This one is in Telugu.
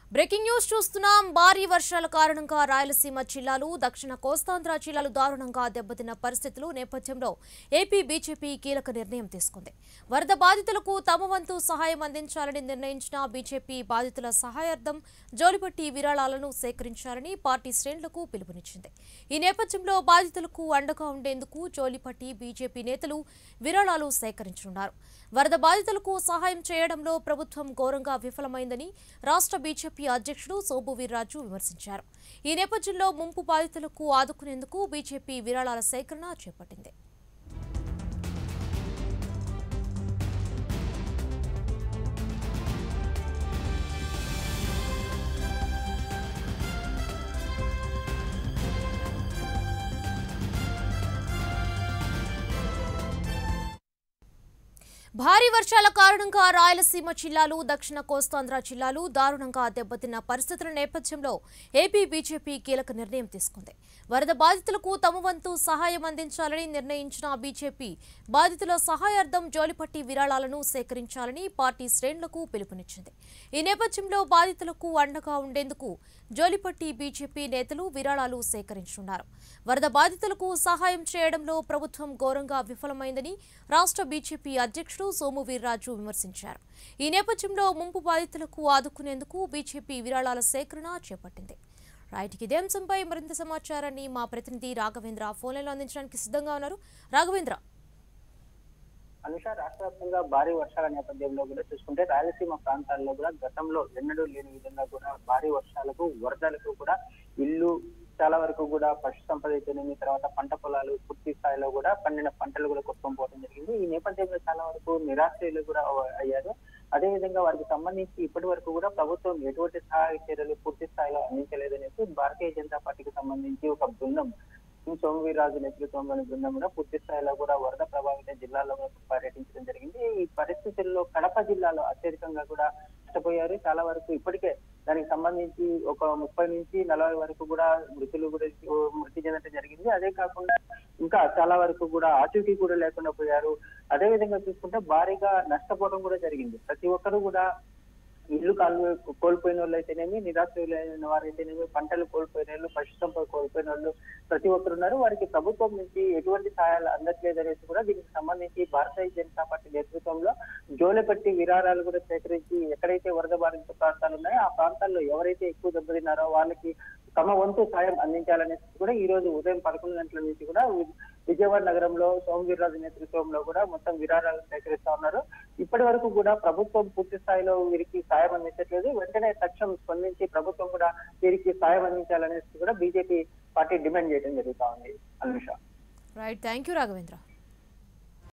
బ్రేకింగ్ న్యూస్ చూస్తున్నాం భారీ వర్షాల కారణంగా రాయలసీమ జిల్లాలు దక్షిణ కోస్తాంధ్ర జిల్లాలు దారుణంగా దెబ్బతిన్న పరిస్థితులు నేపథ్యంలో ఏపీ బీజేపీ కీలక నిర్ణయం తీసుకుంది వరద బాధితులకు తమ వంతు సహాయం అందించాలని నిర్ణయించిన బీజేపీ బాధితుల సహాయార్థం జోలిపట్టి విరాళాలను సేకరించాలని పార్టీ శ్రేణులకు పిలుపునిచ్చింది ఈ నేపథ్యంలో బాధితులకు అండగా ఉండేందుకు జోలిపట్టి బీజేపీ నేతలు విరాళాలు సేకరించనున్నారు వరద బాధితులకు సహాయం చేయడంలో ప్రభుత్వం ఘోరంగా విఫలమైందని రాష్ట్ర బీజేపీ అధ్యక్షుడు సోబు వీర్రాజు విమర్శించారు ఈ నేపథ్యంలో ముంపు బాధితులకు ఆదుకునేందుకు బీజేపీ విరాళాల సేకరణ చేపట్టింది భారీ వర్షాల కారణంగా రాయలసీమ జిల్లాలు దక్షిణ కోస్తాంధ్ర జిల్లాలు దారుణంగా దెబ్బతిన్న పరిస్థితుల నేపథ్యంలో ఏపీ బీజేపీ కీలక నిర్ణయం తీసుకుంది వరద బాధితులకు తమ వంతు సహాయం అందించాలని నిర్ణయించిన బీజేపీ బాధితుల సహాయార్థం జోలిపట్టి విరాళాలను సేకరించాలని పార్టీ శ్రేణులకు పిలుపునిచ్చింది ఈ నేపథ్యంలో బాధితులకు అండగా ఉండేందుకు జోలిపట్టి బీజేపీ నేతలు విరాళాలు సేకరించనున్నారు వరద బాధితులకు సహాయం చేయడంలో ప్రభుత్వం ఘోరంగా విఫలమైందని రాష్ట్ర బీజేపీ అధ్యక్షుడు సోము వీర్రాజు విమర్శించారు ఈ నేపథ్యంలో ముంపు బాధితులకు ఆదుకునేందుకు బీజేపీ విరాళాల సేకరణ చేపట్టింది రైట్ ఇదే అంశంపై మరింత సమాచారాన్ని మా ప్రతినిధి రాఘవేంద్ర ఫోన్లలో అందించడానికి సిద్ధంగా ఉన్నారు రాఘవేంద్ర అనుష రాష్ట్ర వ్యాప్తంగా భారీ వర్షాల నేపథ్యంలో కూడా చూసుకుంటే రాయలసీమ ప్రాంతాల్లో కూడా గతంలో ఎన్నడూ లేని విధంగా కూడా భారీ వర్షాలకు వరదలకు కూడా ఇల్లు చాలా వరకు కూడా పశు సంపద అయితేనేమి తర్వాత పంట పొలాలు పూర్తి స్థాయిలో కూడా పండిన పంటలు కూడా కొట్టుకొని పోవడం జరిగింది ఈ నేపథ్యంలో చాలా వరకు నిరాశ్రయులు కూడా అయ్యారు అదే విధంగా వారికి సంబంధించి ఇప్పటి వరకు కూడా ప్రభుత్వం ఎటువంటి సహాయ చర్యలు పూర్తి స్థాయిలో అందించలేదనేసి భారతీయ జనతా పార్టీకి సంబంధించి ఒక బృందం సోమవీర్రాజు నేతృత్వంలోని బృందం కూడా పూర్తి స్థాయిలో కూడా వరద ప్రభావిత జిల్లాల్లో పర్యటించడం జరిగింది ఈ పరిస్థితుల్లో కడప జిల్లాలో అత్యధికంగా కూడా నష్టపోయారు చాలా వరకు ఇప్పటికే దానికి సంబంధించి ఒక ముప్పై నుంచి నలభై వరకు కూడా మృతులు కూడా మృతి చెందడం జరిగింది అదే కాకుండా ఇంకా చాలా వరకు కూడా ఆచూకీ కూడా లేకుండా పోయారు అదే విధంగా చూసుకుంటే భారీగా నష్టపోవడం కూడా జరిగింది ప్రతి ఒక్కరు కూడా ఇల్లు కాలు కోల్పోయిన వాళ్ళు అయితేనేమి నిరాశ్రయులైన వారైతేనేమి పంటలు కోల్పోయిన వాళ్ళు పశు సంపద కోల్పోయిన వాళ్ళు ప్రతి ఒక్కరు ఉన్నారు వారికి ప్రభుత్వం నుంచి ఎటువంటి సహాయాలు అందట్లేదు అనేసి కూడా దీనికి సంబంధించి భారతీయ జనతా పార్టీ నేతృత్వంలో జోలెపట్టి విరాళాలు కూడా సేకరించి ఎక్కడైతే వరద బాధిత ప్రాంతాలు ఉన్నాయో ఆ ప్రాంతాల్లో ఎవరైతే ఎక్కువ దెబ్బతిన్నారో వాళ్ళకి తమ వంతు సాయం అందించాలనేసి కూడా ఈ రోజు ఉదయం పదకొండు గంటల నుంచి కూడా విజయవాడ నగరంలో సోమవీర్రాజు నేతృత్వంలో కూడా మొత్తం విరాళాలు సేకరిస్తా ఉన్నారు ఇప్పటి వరకు కూడా ప్రభుత్వం పూర్తి స్థాయిలో వీరికి సాయం అందించట్లేదు వెంటనే తక్షణం స్పందించి ప్రభుత్వం కూడా వీరికి సాయం అందించాలనేసి కూడా బీజేపీ పార్టీ డిమాండ్ చేయడం జరుగుతా ఉంది Anusha right thank you Raghavendra